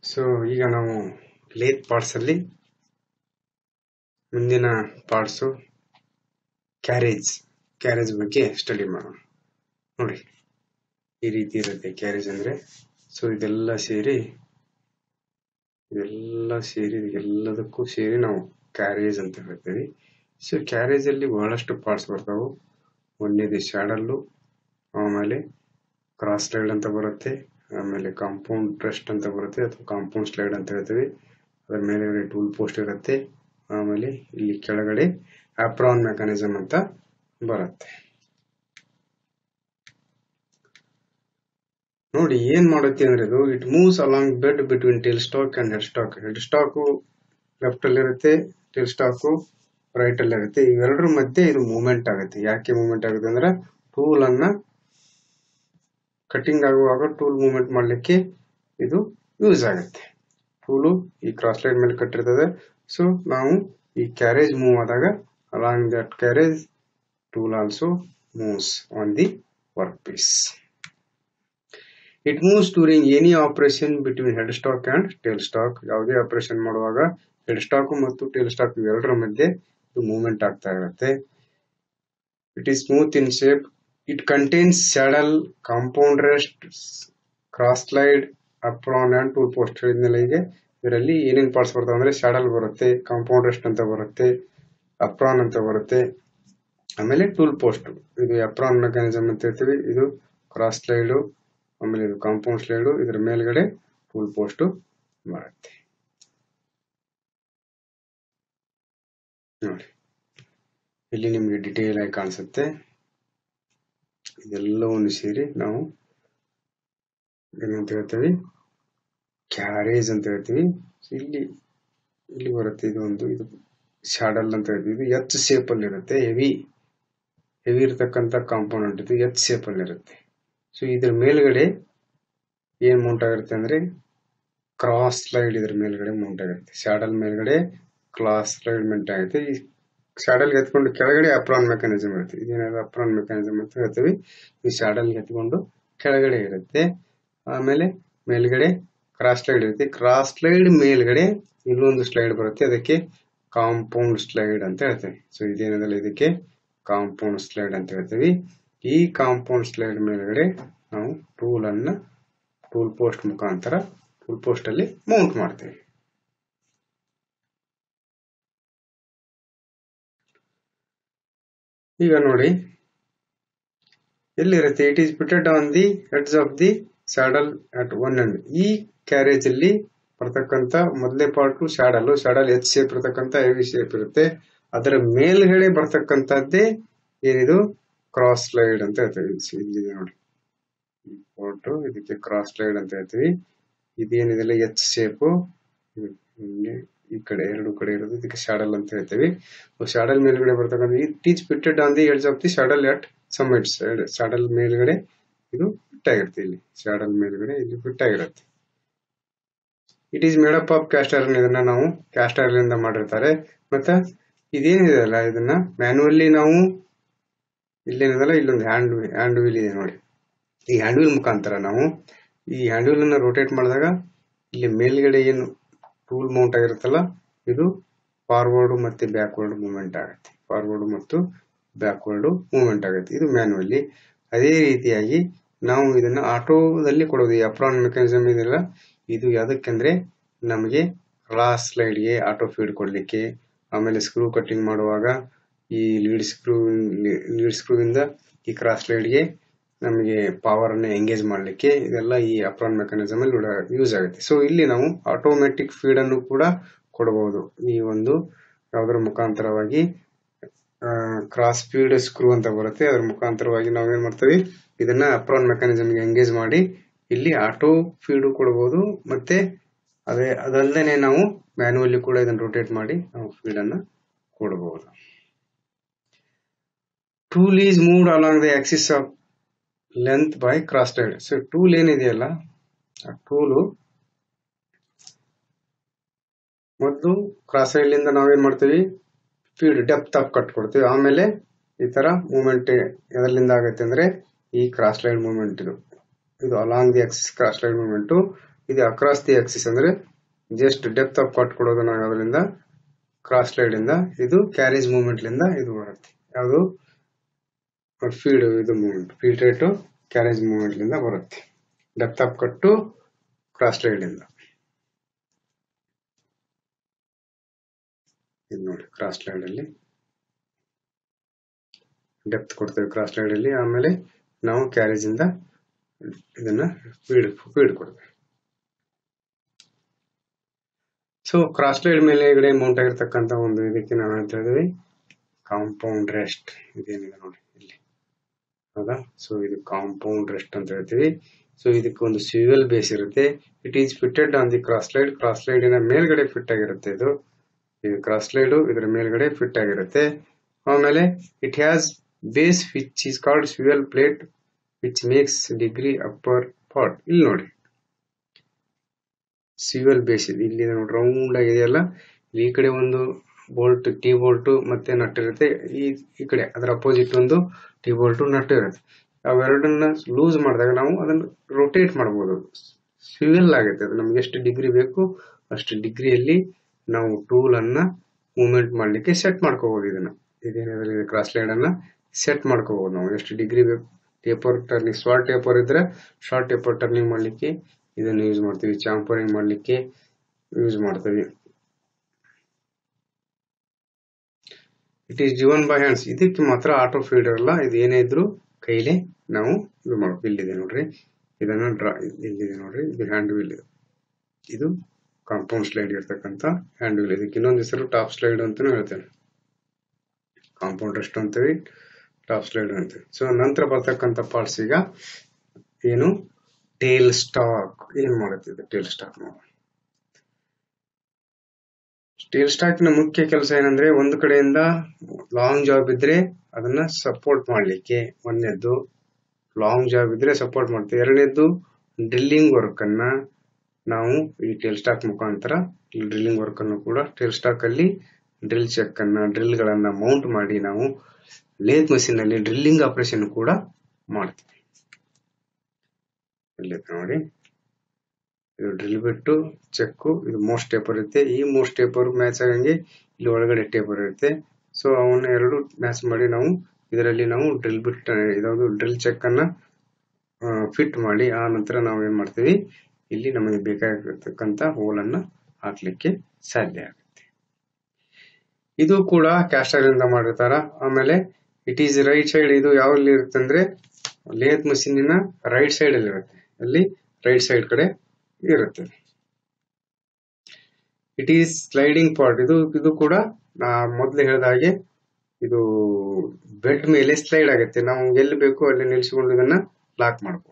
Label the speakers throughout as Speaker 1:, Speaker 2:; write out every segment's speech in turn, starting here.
Speaker 1: so ಈಗ ನಾವು lathe parts ಅಲ್ಲಿ ಮುಂದಿನ ಪಾರ್ಟ್ಸು ಕ್ಯಾರೇಜ್ ಕ್ಯಾರೇಜ್ ಬಗ್ಗೆ ಸ್ಟಡಿ ಮಾಡೋಣ ನೋಡಿ ಈ ರೀತಿ ಇರುತ್ತೆ ಕ್ಯಾರೇಜ್ ಅಂದ್ರೆ ಸೊ ಇದೆಲ್ಲ ಸೇರಿ ಇದೆಲ್ಲ ಸೇರಿ ಎಲ್ಲದಕ್ಕೂ ಸೇರಿ ನಾವು ಕ್ಯಾರೇಜ್ ಅಂತ ಹೇಳ್ತೀವಿ ಸೊ ಕ್ಯಾರೇಜ್ ಅಲ್ಲಿ ಬಹಳಷ್ಟು ಪಾರ್ಟ್ಸ್ ಬರ್ತಾವು ಒಂದೇದು ಶಾಡಲ್ಲು ಆಮೇಲೆ ಕ್ರಾಸ್ ಸ್ಲೈಡ್ ಅಂತ ಬರುತ್ತೆ ಆಮೇಲೆ ಕಾಂಪೌಂಡ್ ಟ್ರಸ್ಟ್ ಅಂತ ಬರುತ್ತೆ ಅಥವಾ ಕಾಂಪೌಂಡ್ ಸ್ಲೈಡ್ ಅಂತ ಹೇಳ್ತೀವಿ ಅದರ ಮೇಲೆ ಟೂಲ್ ಪೋಸ್ಟ್ ಇರುತ್ತೆ ಆಮೇಲೆ ಇಲ್ಲಿ ಕೆಳಗಡೆ ಆಪ್ರಾನ್ ಮೆಕಾನಿಸಮ್ ಅಂತ ಬರುತ್ತೆ ನೋಡಿ ಏನ್ ಮಾಡುತ್ತೆ ಅಂದ್ರೆ ಇದು it moves along bed between tail stock and head stock head stock left ಅಲ್ಲಿ ಇರುತ್ತೆ ಟೇಲ್ ಸ್ಟಾಕು ರೈಟ್ ಅಲ್ಲಿ ಇರುತ್ತೆ ಇವೆರಡರ ಮಧ್ಯೆ ಇದು ಮೂವ್ಮೆಂಟ್ ಆಗುತ್ತೆ ಯಾಕೆ ಮೂವ್ಮೆಂಟ್ ಆಗುತ್ತೆ ಅಂದ್ರೆ ಟೂಲ್ ಅನ್ನ ಕಟಿಂಗ್ ಆಗುವಾಗ ಟೂಲ್ ಮೂವ್ಮೆಂಟ್ ಮಾಡ್ಲಿಕ್ಕೆ ಇದು ಯೂಸ್ ಆಗುತ್ತೆ ಟೂಲು ಈ ಕ್ರಾಸ್ ಲೈನ್ ಮೇಲೆ ಕಟ್ಟಿರ್ತದೆ ಸೊ ನಾವು ಈ ಕ್ಯಾರೇಜ್ ಮೂವ್ ಆದಾಗ along that carriage tool also moves on the work piece it moves during any operation between head stock and tail stock ಯಾವುದೇ ಆಪರೇಷನ್ ಮಾಡುವಾಗ ಹೆಡ್ ಸ್ಟಾಕ್ ಮತ್ತು tail stock ಇವೆರಡರ ಮಧ್ಯೆ ಇದು ಮೂವ್ಮೆಂಟ್ ಆಗ್ತಾ ಇರುತ್ತೆ it is smooth in shape it contains saddle compound rest cross slide apron and tool post ಹೇಳಿದ್ನಲ್ಲ ಹೀಗೆ ಇದರಲ್ಲಿ ಏನೇನು ಪಾರ್ಟ್ಸ್ ಬರ್ತಾವೆ ಅಂದ್ರೆ ಸ್ಯಾಡಲ್ ಬರುತ್ತೆ ಕಾಂಪೌಂಡ್ ರೆಸ್ಟ್ ಅಂತ ಬರುತ್ತೆ ಅಪ್ರಾನ್ ಅಂತ ಬರುತ್ತೆ ಆಮೇಲೆ ಟೂಲ್ ಪೋಸ್ಟ್ ಇದು ಅಪ್ರಾನ್ ಮೆಕ್ಯಾನಿಸಮ್ ಅಂತ ಹೇಳ್ತೀವಿ ಇದು ಕ್ರಾಸ್ ಸ್ಲೈಡು ಆಮೇಲೆ ಇದು ಕಾಂಪೌಂಡ್ ಸ್ಲೈಡು ಇದರ ಮೇಲ್ಗಡೆ ಟೂಲ್ ಪೋಸ್ಟ್ ಬರುತ್ತೆ ನೋಡಿ ಇಲ್ಲಿ ನಿಮಗೆ ಡಿಟೇಲ್ ಆಗಿ ಕಾಣಿಸುತ್ತೆ ಇದೆಲ್ಲವನ್ನು ಸೇರಿ ನಾವು ಏನಂತ ಹೇಳ್ತೀವಿ ಕ್ಯಾರೇಜ್ ಅಂತ ಹೇಳ್ತೀವಿ ಇಲ್ಲಿ ಇಲ್ಲಿ ಬರುತ್ತೆ ಇದು ಒಂದು ಇದು ಶಾಡಲ್ ಅಂತ ಹೇಳ್ತೀವಿ ಇದು ಎಚ್ ಶೇಪ್ ಅಲ್ಲಿ ಇರುತ್ತೆ ಹೆವಿ ಹೆವಿ ಇರತಕ್ಕಂತ ಕಾಂಪೋನೆಂಟ್ ಇದು ಎಚ್ ಶೇಪ್ ಅಲ್ಲಿ ಇರುತ್ತೆ ಸೊ ಇದ್ರ ಮೇಲ್ಗಡೆ ಏನ್ ಮೌಂಟ್ ಆಗಿರುತ್ತೆ ಅಂದ್ರೆ ಕ್ರಾಸ್ ಸ್ಲೈಡ್ ಇದ್ರ ಮೇಲ್ಗಡೆ ಮೌಂಟ್ ಆಗಿರುತ್ತೆ ಶಾಡಲ್ ಮೇಲ್ಗಡೆ ಕ್ಲಾಸ್ ಸ್ಲೈಡ್ ಮೆಂಟ್ ಆಗುತ್ತೆ ಈ ಶಾಡಲ್ ಎತ್ಕೊಂಡು ಕೆಳಗಡೆ ಅಪ್ರಾನ್ ಮೆಕ್ಯಾನಿಸಮ್ ಇರುತ್ತೆ ಇದೇನಾದ್ರು ಅಪ್ರಾನ್ ಮೆಕ್ಯಾನಿಸಮ್ ಅಂತ ಹೇಳ್ತೀವಿ ಈ ಶಾಡಲ್ ಎತ್ಕೊಂಡು ಕೆಳಗಡೆ ಇರುತ್ತೆ ಆಮೇಲೆ ಮೇಲ್ಗಡೆ ಕ್ರಾಸ್ ಸ್ಲೈಡ್ ಇರುತ್ತೆ ಕ್ರಾಸ್ ಸ್ಲೈಡ್ ಮೇಲ್ಗಡೆ ಇಲ್ಲೊಂದು ಸ್ಲೈಡ್ ಬರುತ್ತೆ ಅದಕ್ಕೆ ಕಾಂಪೌಂಡ್ ಸ್ಲೈಡ್ ಅಂತ ಹೇಳ್ತೇವೆ ಸೊ ಇದೇನದಲ್ಲ ಇದಕ್ಕೆ ಕಾಂಪೌಂಡ್ ಸ್ಲೈಡ್ ಅಂತ ಹೇಳ್ತೀವಿ ಈ ಕಾಂಪೌಂಡ್ ಸ್ಲೈಡ್ ಮೇಲ್ಗಡೆ ನಾವು ಟೂಲ್ ಅನ್ನ ಟೂಲ್ ಪೋಸ್ಟ್ ಮುಖಾಂತರ ಟೂಲ್ ಪೋಸ್ಟ್ ಅಲ್ಲಿ ಮೌಂಟ್ ಮಾಡ್ತೇವೆ ಈಗ ನೋಡಿ ಎಲ್ಲಿರುತ್ತೆ it is fitted on the heads of the saddle at one and ಈ ಕ್ಯಾರೇಜ್ ಅಲ್ಲಿ ಬರ್ತಕ್ಕಂತ ಮೊದಲೇ part saddle saddle H shape ಇರತಕ್ಕಂತ ಹೆವಿ ಶೇಪ್ ಇರುತ್ತೆ ಅದರ ಮೇಲ್ಗಡೆ ಬರ್ತಕ್ಕಂಥದ್ದೇ ಏನಿದು ಕ್ರಾಸ್ ಸ್ಲೈಡ್ ಅಂತ ಹೇಳ್ತೀವಿ ಇಲ್ಲಿದೆ ನೋಡಿ ಈ ಪಾರ್ಟ್ ಇದಕ್ಕೆ ಕ್ರಾಸ್ ಸ್ಲೈಡ್ ಅಂತ ಹೇಳ್ತೀವಿ ಇದೇನಿದೆಲ್ಲ ಎಚ್ ಶೇಪ್ ಈ ಕಡೆ ಎರಡು ಕಡೆ ಇರೋದು ಇದಕ್ಕೆ ಶಾಡಲ್ ಅಂತ ಹೇಳ್ತೀವಿ ಶಾಡಲ್ ಮೇಲ್ಗಡೆ ಬರ್ತಕ್ಕಂಥ it is fitted on the heads of the saddle at summit side saddle ಮೇಲ್ಗಡೆ ಇದು ಫಿಟ್ ಆಗಿರುತ್ತೆ ಇಲ್ಲಿ ಶಾಡಲ್ ಮೇಲ್ಗಡೆ ಇಲ್ಲಿ ಫಿಟ್ ಆಗಿರುತ್ತೆ it is made up of caster ಇದನ್ನ ನಾವು ಕ್ಯಾಸ್ಟರ್ ಇಂದ ಮಾಡಿರ್ತಾರೆ ಮತ್ತೆ ಇದೇನಿದೆ ಅಲ್ಲ ಇದನ್ನ ಮ್ಯಾನುವಲ್ಲಿ ನಾವು ಇಲ್ಲೇನಿದಲ್ಲ ಇಲ್ಲೊಂದು ಹ್ಯಾಂಡ್ ಹ್ಯಾಂಡ್ ವೀಲ್ ಇದೆ ನೋಡಿ ಈ ಹ್ಯಾಂಡ್ ವೀಲ್ ಮುಖಾಂತರ ನಾವು ಈ ಹ್ಯಾಂಡ್ ವೀಲ್ ಅನ್ನ ರೊಟೇಟ್ ಮಾಡಿದಾಗ ಇಲ್ಲಿ ಮೇಲ್ಗಡೆ ಏನು ಟೂಲ್ ಮೌಂಟ್ ಆಗಿರುತ್ತಲ್ಲ ಇದು ಫಾರ್ವರ್ಡ್ ಮತ್ತೆ ಬ್ಯಾಕ್ವರ್ಡ್ ಮೂವ್ಮೆಂಟ್ ಆಗುತ್ತೆ ಫಾರ್ವರ್ಡ್ ಮತ್ತು ಬ್ಯಾಕ್ವರ್ಡ್ ಮೂವ್ಮೆಂಟ್ ಆಗುತ್ತೆ ಇದು ಮ್ಯಾನುವಲ್ಲಿ ಅದೇ ರೀತಿಯಾಗಿ ನಾವು ಇದನ್ನ ಆಟೋದಲ್ಲಿ ಕೊಡೋದು ಈ ಅಪ್ರಾನ್ ಮೆಕ್ಯಾನಿಸಮ್ ಇದೆಲ್ಲ ಇದು ಯಾವ್ದಕ್ಕೆಂದ್ರೆ ನಮಗೆ ಕ್ರಾಸ್ ಸ್ಲೈಡ್ಗೆ ಆಟೋ ಫೀಡ್ ಕೊಡ್ಲಿಕ್ಕೆ ಆಮೇಲೆ ಸ್ಕ್ರೂ ಕಟ್ಟಿಂಗ್ ಮಾಡುವಾಗ ಈ ಲೀಡ್ ಸ್ಕ್ರೂ ಲೀಡ್ ಸ್ಕ್ರೂ ಇಂದ ಈ ಕ್ರಾಸ್ ಸ್ಲೈಡ್ಗೆ ನಮಗೆ ಪವರ್ ಅನ್ನ ಎಂಗೇಜ್ ಮಾಡಲಿಕ್ಕೆ ಇದೆಲ್ಲ ಈ ಅಪ್ರಾನ್ ಮೆಕ್ಯಾನಿಸಮ್ ಅಲ್ಲಿ ಯೂಸ್ ಆಗುತ್ತೆ ಸೊ ಇಲ್ಲಿ ನಾವು ಆಟೋಮೆಟಿಕ್ ಫೀಡ್ ಅನ್ನು ಕೂಡ ಕೊಡಬಹುದು ಈ ಒಂದು ಯಾವುದರ ಮುಖಾಂತರವಾಗಿ ಕ್ರಾಸ್ ಫೀಡ್ ಸ್ಕ್ರೂ ಅಂತ ಬರುತ್ತೆ ಅದರ ಮುಖಾಂತರವಾಗಿ ನಾವೇನ್ ಮಾಡ್ತೀವಿ ಇದನ್ನ ಅಪ್ರಾನ್ ಮೆಕ್ಯಾನಿಸಮ್ಗೆ ಎಂಗೇಜ್ ಮಾಡಿ ಇಲ್ಲಿ ಆಟೋ ಫೀಡು ಕೊಡಬಹುದು ಮತ್ತೆ ಅದೇ ಅದಲ್ಲದೆ ನಾವು ಮ್ಯಾನುವಲ್ಲಿ ಕೂಡ ಇದನ್ನು ರೊಟೇಟ್ ಮಾಡಿ ನಾವು ಫೀಡ್ ಅನ್ನ ಕೊಡಬಹುದು tool is moved along the axis of length by cross slide so tool ಏನಿದೆಯಲ್ಲ ಆ ಟೂಲು ಮೊದಲು ಕ್ರಾಸ್ ಸೈಡ್ ನಾವೇನ್ ಮಾಡ್ತೀವಿ ಫೀಡ್ ಡೆಪ್ತ್ ಆಫ್ ಕಟ್ ಕೊಡ್ತೀವಿ ಆಮೇಲೆ ಈ ತರ ಮೂವ್ಮೆಂಟ್ ಎದರ್ಲಿಂದ ಆಗುತ್ತೆ ಅಂದ್ರೆ ಈ ಕ್ರಾಸ್ ಲೈನ್ ಮೂವ್ಮೆಂಟ್ ಇದು ಇದು along the axis cross line movement ಇದು ಅಕ್ರಾಸ್ ದಿ ಆಕ್ಸಿಸ್ ಅಂದ್ರೆ ಜಸ್ಟ್ ಡೆಪ್ತ್ ಆಫ್ ಕಟ್ ಕೊಡೋದು ನಾವು ಅದರಿಂದ ಕ್ರಾಸ್ ಸ್ಲೈಡ್ ಇಂದ ಇದು ಕ್ಯಾರೇಜ್ ಮೂವ್ಮೆಂಟ್ ಲಿಂದ ಇದು ಬರುತ್ತೆ ಯಾವುದು ಫೀಡ್ ಇದು movement feed rate carriage movement ಲಿಂದ ಬರುತ್ತೆ depth of cut cross slide ಇಂದ ಇದು ನೋಡಿ ಕ್ರಾಸ್ ಸ್ಲೈಡ್ ಅಲ್ಲಿ ಡೆಪ್ತ್ ಕೊಡ್ತೇವೆ ಕ್ರಾಸ್ ಸ್ಲೈಡ್ ಅಲ್ಲಿ ಆಮೇಲೆ ನಾವು ಕ್ಯಾರೇಜ್ ಇಂದ ಇದನ್ನ ಫೀಡ್ ಫೀಡ್ ಕೊಡ್ತೇವೆ ಸೊ ಕ್ರಾಸ್ ಸ್ಲೈಡ್ ಮೇಲೆ ಈ ಕಡೆ ಮೌಂಟ್ ಆಗಿರ್ತಕ್ಕಂಥ ಒಂದು ಇದಕ್ಕೆ ನಾವು ಹೇಳ್ತಾ ಇದ್ದೀವಿ ಕಾಂಪೌಂಡ್ ರೆಸ್ಟ್ ಇದೇನಿದೆ ನೋಡಿ ಇಲ್ಲಿ ಹೌದಾ ಸೊ ಇದು ಕಾಂಪೌಂಡ್ ರೆಸ್ಟ್ ಅಂತ ಹೇಳ್ತೀವಿ ಸೊ ಇದಕ್ಕೆ ಒಂದು ಸ್ಯೂಯಲ್ ಬೇಸ್ ಇರುತ್ತೆ it is fitted on the cross slide cross ಸ್ಲೈಡಿನ ಮೇಲ್ಗಡೆ ಫಿಟ್ ಆಗಿರುತ್ತೆ ಇದು ಇದು ಕ್ರಾಸ್ ಸ್ಲೈಡು ಇದರ ಮೇಲ್ಗಡೆ ಫಿಟ್ ಆಗಿರುತ್ತೆ ಆಮೇಲೆ it has base which is called swivel plate which makes degree upper part ಇಲ್ಲಿ ನೋಡಿ ಸಿವಿಲ್ ಬೇಸ್ ಇದೆ ಇಲ್ಲಿ ನೋಡಿ ರೌಂಡ್ ಆಗಿದೆಯಲ್ಲ ಈ ಕಡೆ ಒಂದು ಬೋಲ್ಟ್ ಟಿ ಬೋಲ್ಟ್ ಮತ್ತೆ ನಟ್ ಇರುತ್ತೆ ಈ ಈ ಕಡೆ ಅದರ ಅಪೋಸಿಟ್ ಒಂದು ಟಿ ಬೋಲ್ಟ್ ನಟ್ ಇರುತ್ತೆ ಅವೆರಡನ್ನ ಲೂಸ್ ಮಾಡಿದಾಗ ನಾವು ಅದನ್ನು ರೊಟೇಟ್ ಮಾಡಬಹುದು ಸ್ವಿವೆಲ್ ಆಗುತ್ತೆ ಅದು ನಮ್ಗೆ ಎಷ್ಟು ಡಿಗ್ರಿ ಬೇಕು ಅಷ್ಟು ಡಿಗ್ರಿಯಲ್ಲಿ ನಾವು ಟೂಲ್ ಅನ್ನ ಮೂವ್ಮೆಂಟ್ ಮಾಡ್ಲಿಕ್ಕೆ ಸೆಟ್ ಮಾಡ್ಕೋಬಹುದು ಇದನ್ನ ಇದೇನಿದ್ರೆ ಕ್ರಾಸ್ ಲೈನ್ ಅನ್ನ ಸೆಟ್ ಮಾಡ್ಕೋಬಹುದು ನಾವು ಎಷ್ಟು ಡಿಗ್ರಿ ಬೇಕು ಟೇಪರ್ ಟರ್ನಿಂಗ್ ಶಾರ್ಟ್ ಟೇಪರ್ ಇದ್ರೆ ಶಾರ್ಟ್ ಟೇಪರ್ ಟರ್ನಿಂಗ್ ಮಾಡ್ಲಿಕ್ಕೆ ಇದನ್ನು ಯೂಸ್ ಮಾಡ್ತೀವಿ ಚಾಂಪರಿಂಗ್ ಮಾಡ್ಲಿಕ್ಕೆ ಯೂಸ್ ಮಾಡ್ತೀವಿ it is given by hands ಇದಕ್ಕೆ ಮಾತ್ರ ಆಟೋ ಫೀಡರ್ ಅಲ್ಲ ಇದು ಏನೇ ಇದ್ರು ಕೈಲೇ ನಾವು ಇದು ಮಾಡ್ಬೇಕು ಇಲ್ಲಿದೆ ನೋಡ್ರಿ ಇದನ್ನ ಡ್ರಾ ಇಲ್ಲಿದೆ ನೋಡ್ರಿ ಇದು ಹ್ಯಾಂಡ್ ವೀಲ್ ಇದು ಇದು ಕಾಂಪೌಂಡ್ ಸ್ಲೈಡ್ ಇರ್ತಕ್ಕಂಥ ಹ್ಯಾಂಡ್ ವೀಲ್ ಇದಕ್ಕೆ ಇನ್ನೊಂದು ಹೆಸರು ಟಾಪ್ ಸ್ಲೈಡ್ ಅಂತಾನು ಹೇಳ್ತೇನೆ ಕಾಂಪೌಂಡ್ ರೆಸ್ಟ್ ಅಂತೀವಿ ಟಾಪ್ ಸ್ಲೈಡ್ ಅಂತೀವಿ ಸೊ ನಂತರ ಬರ್ತಕ್ಕಂಥ ಪಾರ್ಟ್ಸ್ ಈಗ ಏನು ಟೇಲ್ ಸ್ಟಾಕ್ ಏನ್ ಮಾಡುತ್ತಿದೆ ಟೇಲ್ ಸ್ಟಾಕ್ ನಾವು ಟೇಲ್ ಸ್ಟಾಕ್ ನ ಮುಖ್ಯ ಕೆಲಸ ಏನಂದ್ರೆ ಒಂದು ಕಡೆಯಿಂದ ಲಾಂಗ್ ಜಾಬ್ ಇದ್ರೆ ಅದನ್ನ ಸಪೋರ್ಟ್ ಮಾಡ್ಲಿಕ್ಕೆ ಒಂದನೇದ್ದು ಲಾಂಗ್ ಜಾಬ್ ಇದ್ರೆ ಸಪೋರ್ಟ್ ಮಾಡ್ತೀವಿ ಎರಡನೇದ್ದು ಡ್ರಿಲ್ಲಿಂಗ್ ವರ್ಕ್ ಅನ್ನ ನಾವು ಈ ಟೇಲ್ ಸ್ಟಾಕ್ ಮುಖಾಂತರ ಡ್ರಿಲ್ಲಿಂಗ್ ವರ್ಕ್ ಅನ್ನು ಕೂಡ ಟೇಲ್ ಸ್ಟಾಕ್ ಅಲ್ಲಿ ಡ್ರಿಲ್ ಚೆಕ್ ಅನ್ನ ಡ್ರಿಲ್ ಗಳನ್ನ ಮೌಂಟ್ ಮಾಡಿ ನಾವು ಲೇತ್ ಮಷೀನ್ ಅಲ್ಲಿ ಡ್ರಿಲ್ಲಿಂಗ್ ಆಪರೇಷನ್ ಕೂಡ ಮಾಡ್ತೀವಿ ಇಲ್ಲಿ ನೋಡಿ ಇದು ಡ್ರಿಲ್ ಬಿಟ್ಟು ಚೆಕ್ ಇದು ಮೋಸ್ಟ್ ಟೇಪರ್ ಇರುತ್ತೆ ಈ ಮೋಸ್ಟ್ ಟೇಪರ್ ಮ್ಯಾಚ್ ಆಗಂಗೆ ಇಲ್ಲಿ ಒಳಗಡೆ ಟೇಪರ್ ಇರುತ್ತೆ ಸೊ ಅವನ್ನ ಎರಡು ಮ್ಯಾಚ್ ಮಾಡಿ ನಾವು ಇದರಲ್ಲಿ ನಾವು ಡ್ರಿಲ್ ಬಿಟ್ ಇದಾವುದು ಡ್ರಿಲ್ ಚೆಕ್ ಅನ್ನ ಫಿಟ್ ಮಾಡಿ ಆ ನಂತರ ನಾವು ಏನ್ ಮಾಡ್ತೀವಿ ಇಲ್ಲಿ ನಮಗೆ ಬೇಕಾಗಿರ್ತಕ್ಕಂಥ ಹೋಲ್ ಅನ್ನ ಹಾಕ್ಲಿಕ್ಕೆ ಸಾಧ್ಯ ಆಗುತ್ತೆ ಇದು ಕೂಡ ಕ್ಯಾಸ್ಟರ್ ಇಂದ ಮಾಡಿರ್ತಾರ ಆಮೇಲೆ ಇಟ್ ಈಸ್ ರೈಟ್ ಸೈಡ್ ಇದು ಯಾವಲ್ಲಿ ಇರುತ್ತೆ ಅಂದ್ರೆ ಲೇತ್ ಮಷೀನಿನ ರೈಟ್ ಸೈಡ್ ಅಲ್ಲಿ ಇರುತ್ತೆ ಅಲ್ಲಿ ರೈಟ್ ಸೈಡ್ ಕಡೆ ಇರುತ್ತೆ ಇಟ್ ಈಸ್ ಸ್ಲೈಡಿಂಗ್ ಪಾರ್ಟ್ ಇದು ಇದು ಕೂಡ ನಾ ಮೊದಲು ಹೇಳಿದ ಹಾಗೆ ಇದು ಬೆಡ್ ಮೇಲೆ ಸ್ಲೈಡ್ ಆಗುತ್ತೆ ನಾವು ಎಲ್ಲಿ ಬೇಕು ಅಲ್ಲಿ ನಿಲ್ಸಿಕೊಂಡು ಇದನ್ನ ಲಾಕ್ ಮಾಡಬಹುದು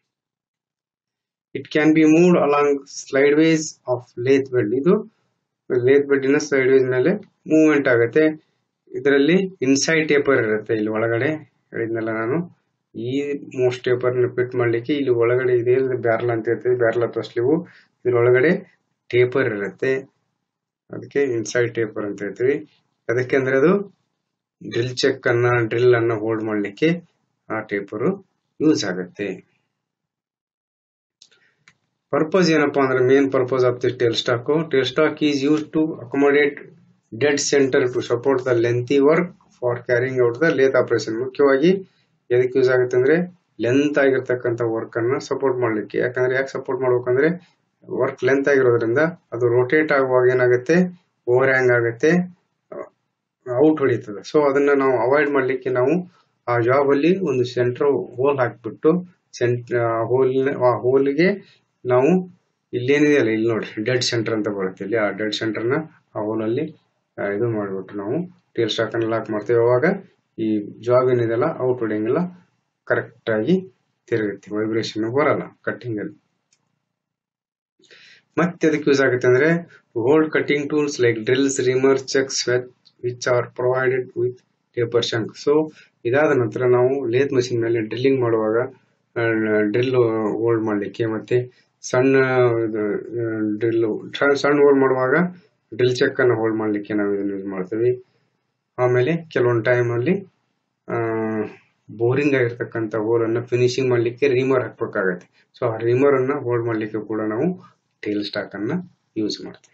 Speaker 1: it can be moved along slide ways of lathe bed ಇದು ಲೇತ್ ಬೆಡ್ಡಿನ ಸ್ಲೈಡ್ ವೇಸ್ ಮೇಲೆ ಮೂವ್ಮೆಂಟ್ ಆಗುತ್ತೆ ಇದರಲ್ಲಿ ಇನ್ಸೈಡ್ ಟೇಪರ್ ಇರುತ್ತೆ ಇಲ್ಲಿ ಒಳಗಡೆ ಹೇಳಿದ್ನಲ್ಲ ನಾನು ಈ ಮೋಸ್ಟ್ ಟೇಪರ್ ಫಿಟ್ ಮಾಡ್ಲಿಕ್ಕೆ ಇಲ್ಲಿ ಒಳಗಡೆ ಇದೆ ಬ್ಯಾರಲ್ ಅಂತ ಇರ್ತದೆ ಬ್ಯಾರಲ್ ಅಥವಾ ಸ್ಲೀವು ಇದ್ರೊಳಗಡೆ ಟೇಪರ್ ಇರುತ್ತೆ ಅದಕ್ಕೆ ಇನ್ಸೈಡ್ ಟೇಪರ್ ಅಂತ ಹೇಳ್ತೀವಿ ಅದಕ್ಕೆ ಅಂದ್ರೆ ಅದು ಡ್ರಿಲ್ ಚೆಕ್ ಅನ್ನ ಡ್ರಿಲ್ ಅನ್ನ ಹೋಲ್ಡ್ ಮಾಡ್ಲಿಕ್ಕೆ ಆ ಟೇಪರ್ ಯೂಸ್ ಆಗುತ್ತೆ ಪರ್ಪಸ್ ಏನಪ್ಪಾ ಅಂದ್ರೆ main purpose of the tail stock tail stock is use to accommodate dead centre to support the lengthy work for carrying out the lathe operation ಮುಖ್ಯವಾಗಿ ಎದಕ್ಕೆ use ಆಗುತ್ತೆ ಅಂದ್ರೆ ಲೆಂತ್ ಆಗಿರ್ತಕ್ಕಂಥ ವರ್ಕ್ ಅನ್ನ support ಮಾಡ್ಲಿಕ್ಕೆ ಯಾಕಂದ್ರೆ ಯಾಕೆ ಸಪೋರ್ಟ್ ಮಾಡ್ಬೇಕಂದ್ರೆ ವರ್ಕ್ ಲೆಂತ್ ಆಗಿರೋದ್ರಿಂದ ಅದು ರೋಟೇಟ್ ಆಗುವಾಗ ಏನಾಗುತ್ತೆ ಓವರ್ ಹ್ಯಾಂಗ್ ಆಗುತ್ತೆ ಔಟ್ ಹೊಡಿತದೆ ಸೊ ಅದನ್ನ ನಾವು ಅವಾಯ್ಡ್ ಮಾಡ್ಲಿಕ್ಕೆ ನಾವು ಆ ಜಾಬ್ ಅಲ್ಲಿ ಒಂದು ಸೆಂಟರ್ ಹೋಲ್ ಹಾಕ್ಬಿಟ್ಟು ಸೆಂಟ್ ಹೋಲ್ ಆ ಹೋಲ್ಗೆ ನಾವು ಇಲ್ಲೇನಿದೆ ಅಲ್ಲ ಇಲ್ಲಿ ನೋಡಿ ಡೆಡ್ ಸೆಂಟರ್ ಅಂತ ಬರುತ್ತೆ ಇಲ್ಲಿ ಆ ಡೆಡ್ ಸೆಂಟರ್ ನ ಆ ಹೋಲ್ ಅಲ್ಲಿ ಇದು ಮಾಡ್ಬಿಟ್ಟು ನಾವು ಟೇಲ್ ಸ್ಟಾಕ್ ಅನ್ನ ಲಾಕ್ ಮಾಡ್ತೇವೆ ಅವಾಗ ಈ ಜಾಬ್ ಏನಿದೆಲ್ಲ ಔಟ್ ಹೊಡಿಯಂಗಿಲ್ಲ ಕರೆಕ್ಟ್ ಆಗಿ ತಿರುಗುತ್ತೆ ವೈಬ್ರೇಷನ್ ಬರಲ್ಲ ಕಟ್ಟಿಂಗ್ ಅಲ್ಲಿ ಮತ್ತೆ ಅದಕ್ಕೆ ಯೂಸ್ ಆಗುತ್ತೆ ಅಂದ್ರೆ hold cutting tools like drills reamer chucks which are provided with taper shank so ಇದಾದ ನಂತರ ನಾವು ಲೇತ್ ಮಷಿನ್ ಮೇಲೆ ಡ್ರಿಲ್ಲಿಂಗ್ ಮಾಡುವಾಗ ಡ್ರಿಲ್ ಹೋಲ್ಡ್ ಮಾಡ್ಲಿಕ್ಕೆ ಮತ್ತೆ ಸಣ್ಣ ಡ್ರಿಲ್ ಸಣ್ಣ ಹೋಲ್ಡ್ ಮಾಡುವಾಗ ಡ್ರಿಲ್ ಚೆಕ್ ಅನ್ನು ಹೋಲ್ಡ್ ಮಾಡ್ಲಿಕ್ಕೆ ನಾವು ಇದನ್ನು ಯೂಸ್ ಮಾಡ್ತೀವಿ ಆಮೇಲೆ ಕೆಲವೊಂದು ಟೈಮ್ ಅಲ್ಲಿ ಬೋರಿಂಗ್ ಆಗಿರ್ತಕ್ಕಂಥ ಹೋಲ್ ಅನ್ನ ಫಿನಿಶಿಂಗ್ ಮಾಡ್ಲಿಕ್ಕೆ ರೀಮರ್ ಹಾಕ್ಬೇಕಾಗತ್ತೆ ಸೊ ಆ ರೀಮರ್ ಅನ್ನ ಹೋಲ್ಡ್ ಮಾಡ್ಲಿಕ್ಕೆ ಕೂಡ ನಾವು ಟೇಲ್ ಸ್ಟಾಕ್ ಅನ್ನ ಯೂಸ್ ಮಾಡ್ತೀವಿ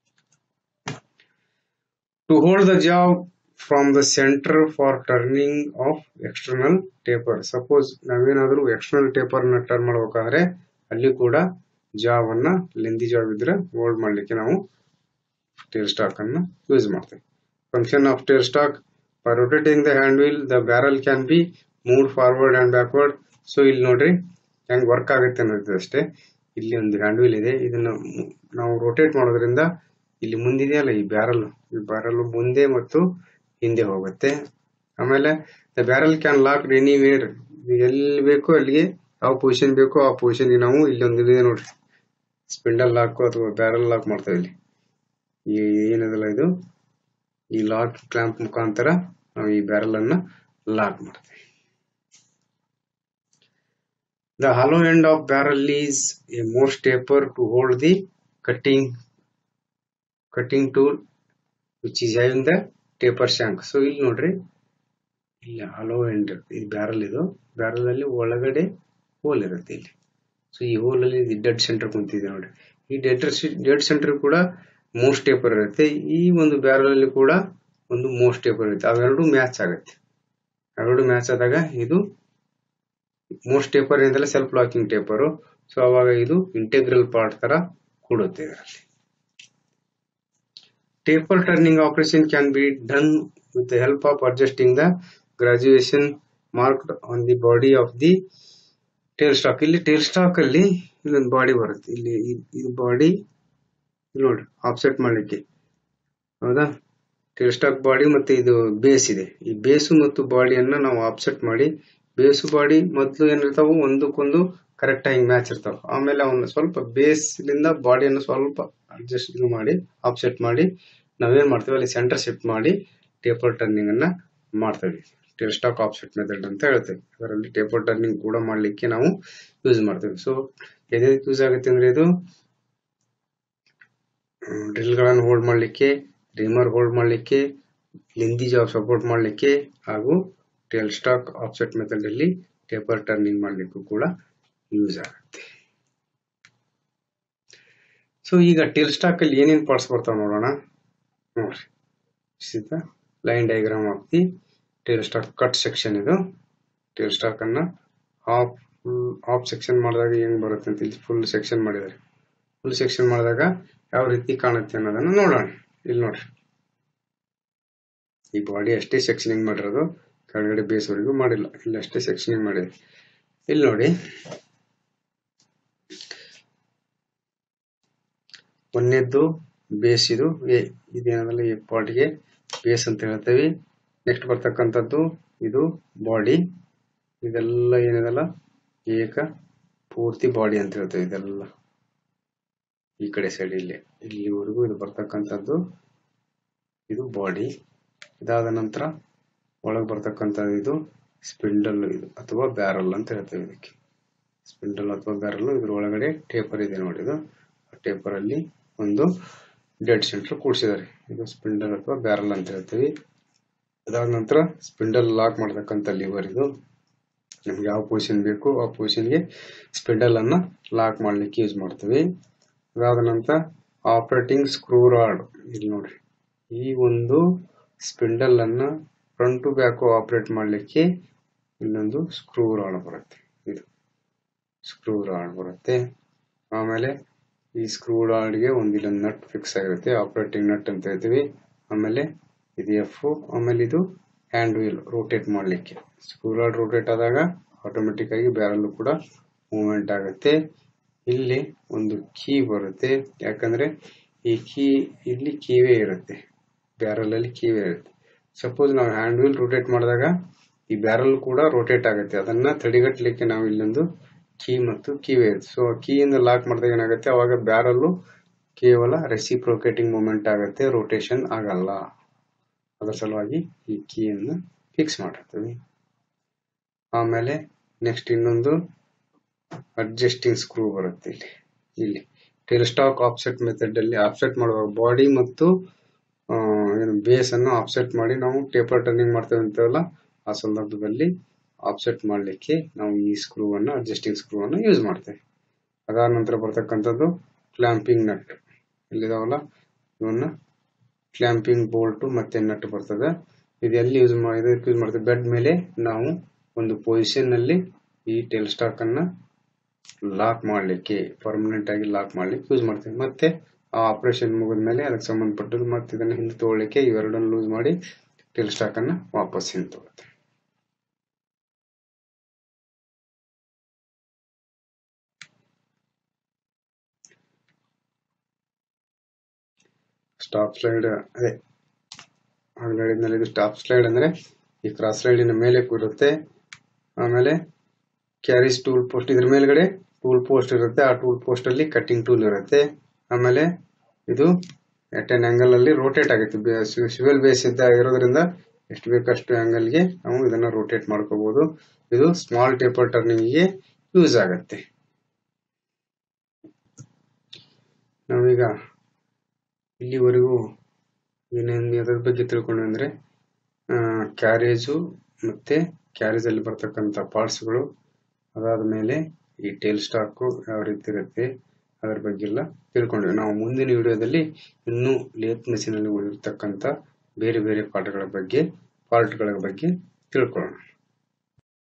Speaker 1: to hold the job from the centre for turning of external taper suppose ನಾವೇನಾದ್ರೂ ಎಕ್ಸ್ಟರ್ನಲ್ ಟೇಪರ್ ನ ಟರ್ನ್ ಮಾಡ್ಬೇಕಾದ್ರೆ ಅಲ್ಲಿ ಕೂಡ ಜಾಬ್ ಅನ್ನ ಲೆಂದಿ ಜಾಬ್ ಇದ್ರೆ ಹೋಲ್ಡ್ ಮಾಡ್ಲಿಕ್ಕೆ ನಾವು ಟೇಲ್ ಸ್ಟಾಕ್ ಅನ್ನ ಯೂಸ್ ಮಾಡ್ತೇವೆ function of tail stock by rotating the hand wheel the barrel can be move forward and backward so ಇಲ್ಲಿ ನೋಡ್ರಿ ಹೆಂಗ್ ವರ್ಕ್ ಆಗುತ್ತೆ ಅನ್ನೋದು ಅಷ್ಟೇ ಇಲ್ಲಿ ಒಂದು ಹ್ಯಾಂಡ್ ವೀಲ್ ಇದೆ ಇದನ್ನ ಮು- ನಾವು ರೊಟೇಟ್ ಮಾಡೋದ್ರಿಂದ ಇಲ್ಲಿ ಮುಂದಿದೆಯಲ್ಲ ಈ ಬ್ಯಾರಲ್ ಈ ಬ್ಯಾರಲ್ ಮುಂದೆ ಮತ್ತು ಹಿಂದೆ ಹೋಗುತ್ತೆ ಆಮೇಲೆ the barrel can lock anywhere ಎಲ್ಲಿ ಬೇಕೋ ಅಲ್ಲಿಗೆ ಯಾವ ಪೊಸಿಷನ್ ಬೇಕೋ ಆ ಪೊಸಿಷನ್ಗೆ ನಾವು ಇಲ್ಲಿ ಒಂದು ಇದೆ ನೋಡ್ರಿ ಸ್ಪಿಂಡಲ್ ಲಾಕ್ ಅಥವಾ ಬ್ಯಾರಲ್ ಲಾಕ್ ಮಾಡ್ತೇವೆ ಇಲ್ಲಿ ಈ ಏನದಲ್ಲ ಇದು ಈ ಲಾಕ್ ಕ್ಲಾಂಪ್ ಮುಖಾಂತರ ನಾವು ಈ ಬ್ಯಾರಲ್ ಅನ್ನ ಲಾಕ್ ಮಾಡ್ತೇವೆ the hollow end of barrel is a ಮೋಸ್ಟ್ taper to hold the cutting cutting tool which is having the taper shank so ಇಲ್ಲಿ ನೋಡ್ರಿ ಇಲ್ಲಿ ಹಲೋ ಎಂಡ್ ಇದು ಬ್ಯಾರಲ್ ಇದು ಬ್ಯಾರಲ್ ಅಲ್ಲಿ ಒಳಗಡೆ ಹೋಲ್ ಇರುತ್ತೆ ಇಲ್ಲಿ ಸೊ ಈ ಹೋಲ್ ಅಲ್ಲಿ ಡೆಡ್ ಸೆಂಟರ್ ಕುಂತಿದೆ ನೋಡಿ ಈ ಡೆಡ್ ಡೆಡ್ ಸೆಂಟರ್ ಕೂಡ ಮೋಸ್ಟ್ ಟೇಪರ್ ಇರುತ್ತೆ ಈ ಒಂದು ಬ್ಯಾರಲ್ ಅಲ್ಲಿ ಕೂಡ ಒಂದು ಮೋಸ್ಟ್ ಟೇಪರ್ ಇರುತ್ತೆ ಅವೆರಡು ಮ್ಯಾಚ್ ಆಗುತ್ತೆ ಅವೆರಡು ಮ್ಯಾಚ್ ಆದಾಗ ಇದು ಮೋಸ್ಟ್ ಟೇಪರ್ ಏನಂದ್ರೆ ಸೆಲ್ಫ್ ಲಾಕಿಂಗ್ ಟೇಪರ್ ಸೊ ಅವಾಗ ಇದು ಇಂಟೆಗ್ರಲ್ ಪಾರ್ಟ್ ತರ ಕೂಡುತ್ತೆ ಇದರಲ್ಲಿ taper turning operation can be done with the help of adjusting the graduation marked on the body of the tail stalk ಇಲ್ಲಿ tail stalk ಅಲ್ಲಿ ಇಲ್ಲೊಂದು ಬಾಡಿ ಬರುತ್ತೆ ಇಲ್ಲಿ ಇ- ಇದು ಬಾಡಿ ನೋಡಿ ಆಫ್ಸೆಟ್ ಮಾಡ್ಲಿಕ್ಕೆ ಹೌದಾ ಟೇಲ್ ಸ್ಟಾಕ್ ಬಾಡಿ ಮತ್ತೆ ಇದು ಬೇಸ್ ಇದೆ ಈ ಬೇಸು ಮತ್ತು ಬಾಡಿಯನ್ನ ನಾವು ಆಫ್ಸೆಟ್ ಮಾಡಿ ಬೇಸು ಬಾಡಿ ಮೊದಲು ಏನಿರ್ತಾವು ಒಂದಕ್ಕೊಂದು ಕರೆಕ್ಟ್ ಆಗಿ ಮ್ಯಾಚ್ ಇರ್ತಾವ ಆಮೇಲೆ ಅವನ್ನ ಸ್ವಲ್ಪ ಬೇಸ್ಲಿಂದ ಬಾಡಿಯನ್ನು ಸ್ವಲ್ಪ ಅಡ್ಜಸ್ಟ್ ಮಾಡಿ ಆಫ್ಸೆಟ್ ಮಾಡಿ ನಾವೇನ್ ಮಾಡ್ತೀವಿ ಅಲ್ಲಿ ಸೆಂಟರ್ ಶಿಫ್ಟ್ ಮಾಡಿ ಟೇಪರ್ ಟರ್ನಿಂಗ್ ಅನ್ನ ಮಾಡ್ತೇವೆ ಟೇಲ್ ಸ್ಟಾಕ್ ಆಫ್ಸೆಟ್ ಮೆಥಡ್ ಅಂತ ಹೇಳ್ತೇವೆ ಅದರಲ್ಲಿ ಟೇಪರ್ ಟರ್ನಿಂಗ್ ಕೂಡ ಮಾಡ್ಲಿಕ್ಕೆ ನಾವು ಯೂಸ್ ಮಾಡ್ತೇವೆ ಸೊ ಎದಕ್ಕೆ ಯೂಸ್ ಆಗುತ್ತೆ ಅಂದ್ರೆ ಇದು ಡ್ರಿಲ್ ಗಳನ್ನು ಹೋಲ್ಡ್ ಮಾಡ್ಲಿಕ್ಕೆ ರಿಮರ್ ಹೋಲ್ಡ್ ಮಾಡ್ಲಿಕ್ಕೆ ಲಿಂದಿ ಜಾಬ್ ಸಪೋರ್ಟ್ ಮಾಡ್ಲಿಕ್ಕೆ ಹಾಗೂ ಟೇಲ್ ಸ್ಟಾಕ್ ಆಫ್ಸೆಟ್ ಮೆಥಡ್ ಅಲ್ಲಿ ಟೇಪರ್ ಟರ್ನಿಂಗ್ ಮಾಡ್ಲಿಕ್ಕೂ ಕೂಡ ಯೂಸ್ ಆಗುತ್ತೆ ಸೊ ಈಗ ಟೇಲ್ ಸ್ಟಾಕ್ ಅಲ್ಲಿ ಏನೇನ್ ಪಾರ್ಟ್ಸ್ ಬರ್ತಾವ ನೋಡೋಣ ನೋಡ್ರಿ ಇಷ್ಟ line diagram of the tail stock cut section ಇದು ಟೇಲ್ ಸ್ಟಾಕ್ ಅನ್ನ ಹಾಫ್ ಹಾಫ್ ಸೆಕ್ಷನ್ ಮಾಡಿದಾಗ ಹೆಂಗ್ ಬರುತ್ತೆ ಅಂತ ಇಲ್ಲಿ ಫುಲ್ ಸೆಕ್ಷನ್ ಮಾಡಿದ್ದಾರೆ ಫುಲ್ ಸೆಕ್ಷನ್ ಮಾಡಿದಾಗ ಯಾವ ರೀತಿ ಕಾಣುತ್ತೆ ಅನ್ನೋದನ್ನ ನೋಡೋಣ ಇಲ್ಲಿ ನೋಡ್ರಿ ಈ ಬಾಡಿ ಅಷ್ಟೇ ಸೆಕ್ಷನಿಂಗ್ ಮಾಡಿರೋದು ಕೆಳಗಡೆ ಬೇಸ್ವರೆಗೂ ಮಾಡಿಲ್ಲ ಇಲ್ಲಿ ಅಷ್ಟೇ ಸೆಕ್ಷನಿಂಗ್ ಮಾಡಿದೆ ಇಲ್ಲಿ ನೋಡಿ ಒಂದನೇದ್ದು ಬೇಸ್ ಇದು ಎ ಇದೇನದಲ್ಲ ಈ ಪಾರ್ಟ್ಗೆ ಬೇಸ್ ಅಂತ ಹೇಳ್ತೇವೆ ನೆಕ್ಸ್ಟ್ ಬರ್ತಕ್ಕಂಥದ್ದು ಇದು ಬಾಡಿ ಇದೆಲ್ಲ ಏನಿದಲ್ಲ ಏಕ ಪೂರ್ತಿ ಬಾಡಿ ಅಂತ ಹೇಳ್ತೇವೆ ಇದೆಲ್ಲ ಈ ಕಡೆ ಸೈಡ್ ಇಲ್ಲಿ ಇಲ್ಲಿವರೆಗೂ ಇದು ಬರ್ತಕ್ಕಂಥದ್ದು ಇದು ಬಾಡಿ ಇದಾದ ನಂತರ ಒಳಗೆ ಬರ್ತಕ್ಕಂಥದ್ದು ಇದು ಸ್ಪಿಂಡಲ್ ಇದು ಅಥವಾ ಬ್ಯಾರಲ್ ಅಂತ ಹೇಳ್ತೇವೆ ಇದಕ್ಕೆ ಸ್ಪಿಂಡಲ್ ಅಥವಾ ಬ್ಯಾರಲ್ ಇದ್ರ ಒಳಗಡೆ ಟೇಪರ್ ಇದೆ ನೋಡಿ ಇದು ಟೇಪರ್ ಅಲ್ಲಿ ಒಂದು ಡೆಡ್ ಸೆಂಟರ್ ಕೂಡಿಸಿದ್ದಾರೆ ಇದು ಸ್ಪಿಂಡಲ್ ಅಥವಾ ಬ್ಯಾರಲ್ ಅಂತ ಹೇಳ್ತೀವಿ ಅದಾದ ನಂತರ ಸ್ಪಿಂಡಲ್ ಲಾಕ್ ಮಾಡ್ತಕ್ಕಂಥ ಲಿವರ್ ಇದು ನಮ್ಗೆ ಯಾವ ಪೊಸಿಷನ್ ಬೇಕು ಆ ಪೊಸಿಷನ್ಗೆ ಸ್ಪಿಂಡಲ್ ಅನ್ನ ಲಾಕ್ ಮಾಡ್ಲಿಕ್ಕೆ ಯೂಸ್ ಮಾಡ್ತೀವಿ ಅದಾದ ನಂತರ ಆಪರೇಟಿಂಗ್ ಸ್ಕ್ರೂ ರಾಡ್ ಇಲ್ಲಿ ನೋಡ್ರಿ ಈ ಒಂದು ಸ್ಪಿಂಡಲ್ ಅನ್ನ ಫ್ರಂಟ್ ಟು ಬ್ಯಾಕ್ ಆಪರೇಟ್ ಮಾಡ್ಲಿಕ್ಕೆ ಇಲ್ಲೊಂದು ಸ್ಕ್ರೂ ರಾಡ್ ಬರುತ್ತೆ ಇದು ಸ್ಕ್ರೂ ರಾಡ್ ಬರುತ್ತೆ ಆಮೇಲೆ ಈ ಸ್ಕ್ರೂ ರಾಡ್ಗೆ ಒಂದು ಇಲ್ಲೊಂದು ನಟ್ ಫಿಕ್ಸ್ ಆಗಿರುತ್ತೆ ಆಪರೇಟಿಂಗ್ ನಟ್ ಅಂತ ಹೇಳ್ತೀವಿ ಆಮೇಲೆ ಇದು ಎಫ್ ಆಮೇಲೆ ಇದು ಹ್ಯಾಂಡ್ ವೀಲ್ ರೋಟೇಟ್ ಮಾಡಲಿಕ್ಕೆ ಸ್ಕ್ರೂ ರಾಡ್ ರೋಟೇಟ್ ಆದಾಗ ಆಟೋಮೆಟಿಕ್ ಆಗಿ ಬ್ಯಾರಲ್ ಕೂಡ ಮೂವ್ಮೆಂಟ್ ಆಗುತ್ತೆ ಇಲ್ಲಿ ಒಂದು ಕೀ ಬರುತ್ತೆ ಯಾಕಂದ್ರೆ ಈ ಕೀ ಇಲ್ಲಿ ಕೀವೇ ಇರುತ್ತೆ ಬ್ಯಾರಲ್ ಅಲ್ಲಿ ಕೀವೇ ಇರುತ್ತೆ ಸಪೋಸ್ ನಾವು ಹ್ಯಾಂಡ್ ವೀಲ್ ರೋಟೇಟ್ ಮಾಡಿದಾಗ ಈ ಬ್ಯಾರಲ್ ಕೂಡ ರೋಟೇಟ್ ಆಗುತ್ತೆ ಅದನ್ನ ತಡೆಗಟ್ಟಲಿಕ್ಕೆ ನಾವು ಇಲ್ಲೊಂದು ಕೀ ಮತ್ತು ಕೀವೇ ಇರುತ್ತೆ ಸೊ ಕೀಯಿಂದ ಲಾಕ್ ಮಾಡಿದಾಗ ಏನಾಗುತ್ತೆ ಅವಾಗ ಬ್ಯಾರಲ್ಲು ಕೇವಲ ರೆಸಿಪ್ರೋಕೇಟಿಂಗ್ ಮೂಮೆಂಟ್ ಆಗುತ್ತೆ ರೋಟೇಷನ್ ಆಗಲ್ಲ ಅದರ ಸಲುವಾಗಿ ಈ ಕೀಯನ್ನು ಫಿಕ್ಸ್ ಮಾಡಿರ್ತೀವಿ ಆಮೇಲೆ ನೆಕ್ಸ್ಟ್ ಇನ್ನೊಂದು ಅಡ್ಜಸ್ಟಿಂಗ್ ಸ್ಕ್ರೂ ಬರುತ್ತೆ ಇಲ್ಲಿ ಇಲ್ಲಿ ಟೇಲ್ ಸ್ಟಾಕ್ ಆಫ್ಸೆಟ್ ಮೆಥಡ್ ಅಲ್ಲಿ ಆಫ್ಸೆಟ್ ಮಾಡುವಾಗ ಬಾಡಿ ಮತ್ತು ಆ, ಏನು ಬೇಸ್ ಅನ್ನು ಆಫ್ಸೆಟ್ ಮಾಡಿ ನಾವು ಟೇಪರ್ ಟರ್ನಿಂಗ್ ಮಾಡ್ತೇವೆ ಅಂತೇವಲ್ಲ ಆ ಸಂದರ್ಭದಲ್ಲಿ ಆಫ್ಸೆಟ್ ಮಾಡಲಿಕ್ಕೆ ನಾವು ಈ ಸ್ಕ್ರೂ ಅನ್ನು ಅಡ್ಜಸ್ಟಿಂಗ್ ಸ್ಕ್ರೂ ಅನ್ನು ಯೂಸ್ ಮಾಡ್ತೇವೆ ಅದಾದ ನಂತರ ಬರ್ತಕ್ಕಂಥದ್ದು ಕ್ಲಾಂಪಿಂಗ್ ನಟ್ ಇಲ್ಲಿದಾವಲ್ಲ ಇವನ್ನ ಕ್ಲಾಂಪಿಂಗ್ ಬೋಲ್ಟ್ ಮತ್ತೆ ನಟ್ ಬರ್ತದೆ ಇದು ಎಲ್ಲಿ ಯೂಸ್ ಮಾಡಿ ಯೂಸ್ ಮಾಡ್ತೇವೆ ಬೆಡ್ ಮೇಲೆ ನಾವು ಒಂದು ಪೊಸಿಷನ್ ನಲ್ಲಿ ಈ ಟೆಲ್ ಸ್ಟಾಕ್ ಅನ್ನ ಲಾಕ್ ಮಾಡಲಿಕ್ಕೆ ಪರ್ಮನೆಂಟ್ ಆಗಿ ಲಾಕ್ ಮಾಡ್ಲಿಕ್ಕೆ ಯೂಸ್ ಮಾಡ್ತೇವೆ ಮತ್ತೆ ಆ ಆಪರೇಷನ್ ಮುಗಿದ ಮೇಲೆ ಅದಕ್ಕೆ ಸಂಬಂಧಪಟ್ಟದ್ದು ಮತ್ತೆ ಇದನ್ನ ಹಿಂದೆ ತಗೊಳ್ಳಿಕ್ಕೆ ಇವೆರಡನ್ನು ಲೂಸ್ ಮಾಡಿ ಟೆಲ್ ಸ್ಟಾಕ್ ಅನ್ನ ವಾಪಸ್ ಹಿಂದೆ ತಗೊಳುತ್ತೆ ಸ್ಟಾಪ್ ಸ್ಲೈಡ್ ಅದೇ ಆಗಲೇ ಹೇಳಿದ್ನಲ್ಲ ಇದು ಸ್ಟಾಪ್ ಸ್ಲೈಡ್ ಅಂದ್ರೆ ಈ ಕ್ರಾಸ್ ಸ್ಲೈಡಿನ ಮೇಲೆ ಇರುತ್ತೆ ಆಮೇಲೆ ಕ್ಯಾರೀಸ್ ಟೂಲ್ ಪೋಸ್ಟ್ ಇದ್ರ ಮೇಲ್ಗಡೆ ಟೂಲ್ ಪೋಸ್ಟ್ ಇರುತ್ತೆ ಆ ಟೂಲ್ ಪೋಸ್ಟ್ ಅಲ್ಲಿ ಕಟ್ಟಿಂಗ್ ಟೂಲ್ ಇರುತ್ತೆ ಆಮೇಲೆ ಇದು ಎಟ್ ಎನ್ ಆಂಗಲ್ ಅಲ್ಲಿ ರೋಟೇಟ್ ಆಗುತ್ತೆ ಸಿವಿಲ್ ಬೇಸ್ ಇದ್ದ ಇರೋದ್ರಿಂದ ಎಷ್ಟು ಬೇಕಷ್ಟು ಆಂಗಲ್ ಗೆ ನಾವು ಇದನ್ನ ರೋಟೇಟ್ ಮಾಡ್ಕೋಬಹುದು ಇದು ಸ್ಮಾಲ್ ಟೇಪರ್ ಟರ್ನಿಂಗ್ ಗೆ ಯೂಸ್ ಆಗುತ್ತೆ ನಾವೀಗ ಇಲ್ಲಿವರೆಗೂ ಏನೇನು ಅದರ ಬಗ್ಗೆ ತಿಳ್ಕೊಂಡ್ವಿ ಅಂದ್ರೆ ಕ್ಯಾರೇಜು ಮತ್ತೆ ಕ್ಯಾರೇಜ್ ಅಲ್ಲಿ ಬರ್ತಕ್ಕಂಥ ಪಾರ್ಟ್ಸ್ಗಳು ಅದಾದ ಮೇಲೆ ಈ ಟೇಲ್ ಸ್ಟಾಕ್ ಯಾವ ರೀತಿ ಇರುತ್ತೆ ಅದರ ಬಗ್ಗೆ ಎಲ್ಲ ತಿಳ್ಕೊಂಡ್ವಿ ನಾವು ಮುಂದಿನ ವಿಡಿಯೋದಲ್ಲಿ ಇನ್ನೂ ಲೇತ್ ಮೆಷಿನ್ ಅಲ್ಲಿ ಉಳಿದಿರ್ತಕ್ಕಂಥ ಬೇರೆ ಬೇರೆ ಪಾಠಗಳ ಬಗ್ಗೆ ಪಾರ್ಟ್ಗಳ ಬಗ್ಗೆ ತಿಳ್ಕೊಳ್ಳೋಣ